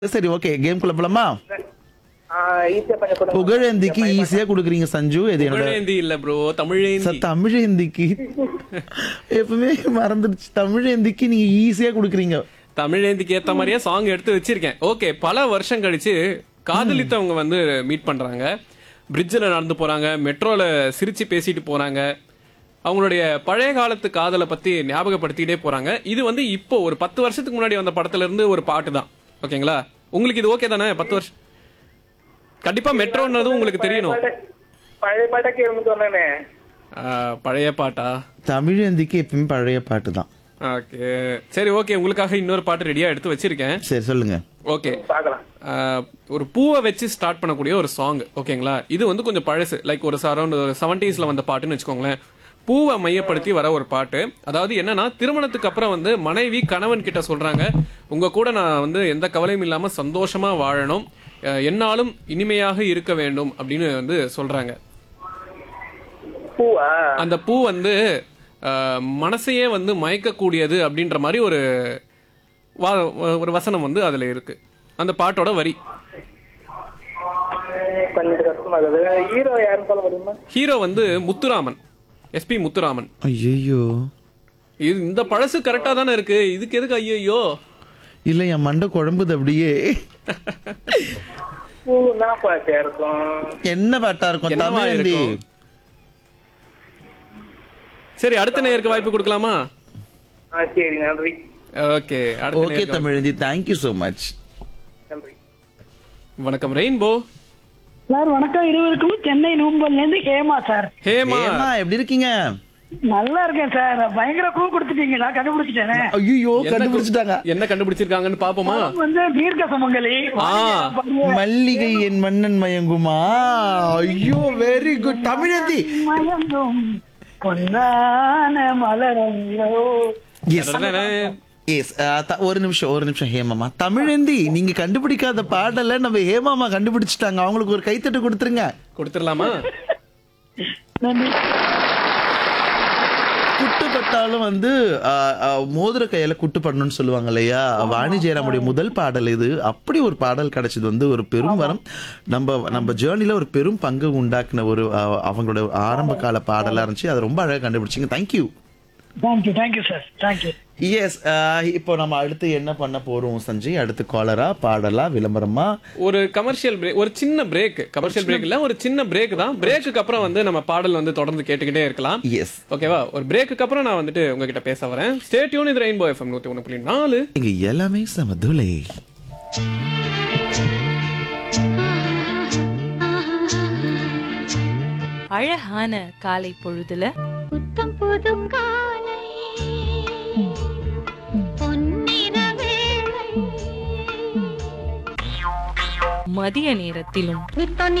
சரி okay game குள்ள போலாமா ஈஸியா பண்ணி கொடுங்க புகழேந்திக்கு ஈஸியா கொடுக்குறீங்க சஞ்சு இது என்னோட தமிழேந்தி இல்ல ப்ரோ தமிழேந்தி சார் தமிழேந்திக்கு எப்பவுமே மறந்துடுச்சு தமிழேந்திக்கு நீங்க ஈஸியா கொடுக்குறீங்க தமிழேந்திக்கு ஏத்த மாதிரியே சாங் எடுத்து வச்சிருக்கேன் ஓகே பல வருஷம் கழிச்சு காதலித்தவங்க வந்து மீட் பண்றாங்க பிரிட்ஜில் நடந்து போறாங்க மெட்ரோல சிரிச்சு பேசிட்டு போறாங்க அவங்களுடைய பழைய காலத்து காதலை பத்தி ஞாபகப்படுத்திட்டே போறாங்க இது வந்து இப்போ ஒரு பத்து வருஷத்துக்கு முன்னாடி வந்த படத்துல இருந்து ஒரு பாட்டு தான் ஓகேங்களா உங்களுக்கு இது ஓகே தானே பத்து வருஷம் கண்டிப்பா மெட்ரோன்னதும் உங்களுக்கு தெரியணும் பழைய பாட்டா கேள்வி சொன்னேனே ஆஹ், பழைய பாட்டா தமிழேந்திக்கு எப்பவுமே பழைய பாட்டு தான் ஓகே சரி ஓகே உங்களுக்காக இன்னொரு பாட்டு ரெடியா எடுத்து வச்சிருக்கேன் சரி சொல்லுங்க ஓகே பாக்கலாம் ஆஹ் ஒரு பூவை வச்சு ஸ்டார்ட் பண்ணக்கூடிய ஒரு சாங் ஓகேங்களா இது வந்து கொஞ்சம் பழசு லைக் ஒரு அரௌண்ட் ஒரு செவன்டீஸ்ல வந்த பாட்டுன்னு வச்சுக்கோங்களேன் பூவை மையப்படுத்தி வர ஒரு பாட்டு அதாவது என்னன்னா திருமணத்துக்கு அப்புறம் வந்து மனைவி கணவன் கிட்ட சொல்றாங்க உங்க கூட நான் வந்து எந்த கவலையும் இல்லாம சந்தோஷமா வாழணும் அஹ் என்னாலும் இனிமையாக இருக்க வேண்டும் அப்படின்னு வந்து சொல்றாங்க பூவா அந்த பூ வந்து ஆஹ் மனசையே வந்து மயக்கக்கூடியது அப்படின்ற மாதிரி ஒரு வா- ஒரு வசனம் வந்து அதுல இருக்கு அந்த பாட்டோட வரி கொஞ்சம் கஷ்டமாகுது ஹீரோ யாருன்னு சொல்ல முடியுமா ஹீரோ வந்து முத்துராமன் எஸ்பி முத்துராமன் ஐயோ இது இந்த பழசு கரெக்டா தானே இருக்கு இதுக்கு எதுக்கு ஐயோ இல்ல என் மண்டை குழம்புது அப்படியே பூனா பாட்டா இருக்கும் என்ன பாட்டா இருக்கும் என்னவா தமிழேந்தி இருக்கும்? சரி அடுத்த நேயருக்கு வாய்ப்பு கொடுக்கலாமா ஆ சரி நன்றி ஓகே அடுத்த ஓகே நேயருக்கு தமிழேந்தி தேங்க்யூ so மச் நன்றி வணக்கம் ரெயின்போ சார் வணக்கம் இருவருக்கும் சென்னை நூம்பல்ல இருந்து ஹேமா சார் ஹேமா ஏமா எப்படி இருக்கீங்க நல்லா இருக்கேன் சார் பயங்கர கூ கொடுத்துட்டீங்க நான் கண்டுபிடிச்சிட்டேனே ஐயோ என்ன கண்டுபிடிச்சிட்டாங்க என்ன கண்டுபிடிச்சிருக்காங்கன்னு பாப்போமா வந்து தீர்க்க சுமங்கலி ஆ. மல்லிகை என் மன்னன் மயங்குமா ஐயோ வெரி குட் தமிழேந்தி மயங்கும் பொன்னான மலரங்களோ எஸ் அடடடே. எஸ் ஒரு நிமிஷம் ஒரு நிமிஷம் ஹேமாமா தமிழேந்தி நீங்க கண்டுபிடிக்காத பாடல நம்ம ஹேமாமா கண்டுபிடிச்சிட்டாங்க அவங்களுக்கு ஒரு கைத்தட்டு கொடுத்துருங்க கொடுத்துடலாமா நன்றி குட்டு பட்டாலும் வந்து ஆ, ஆ, மோதிர கையில குட்டு பண்ணணும்னு சொல்லுவாங்க இல்லையா வாணி ஜெயராமுடைய முதல் பாடல் இது அப்படி ஒரு பாடல் கிடைச்சது வந்து ஒரு பெரும் வரம் நம்ம நம்ம ஜேர்னில ஒரு பெரும் பங்கு உண்டாக்குன ஒரு ஆ, அவங்களோட ஆரம்ப கால பாடலா இருந்துச்சு அதை ரொம்ப அழகா கண்டுபிடிச்சிங்க thank you thank you thank you sir thank you yes இப்போ நம்ம அடுத்து என்ன பண்ண போறோம் சஞ்சய் அடுத்து காலரா பாடலா விளம்பரமா ஒரு கமர்ஷியல் பிரேக் ஒரு சின்ன பிரேக் கமர்ஷியல் பிரேக் இல்ல ஒரு சின்ன பிரேக் தான் பிரேக்குக்கு அப்புறம் வந்து நம்ம பாடல் வந்து தொடர்ந்து கேட்டுக்கிட்டே இருக்கலாம் எஸ் ஓகேவா ஒரு பிரேக்குக்கு அப்புறம் நான் வந்துட்டு உங்ககிட்ட பேச வரேன் ஸ்டேட்யூன் இது ரெயின்போ எஃப்எம் நூத்தி ஒண்ணு புள்ளி நாலு இங்க எல்லாமே சமதுலை அழகான காலை பொழுதுல புத்தம் புது காலை பொன்னிற வேளை மதிய நேரத்திலும் நித்தம்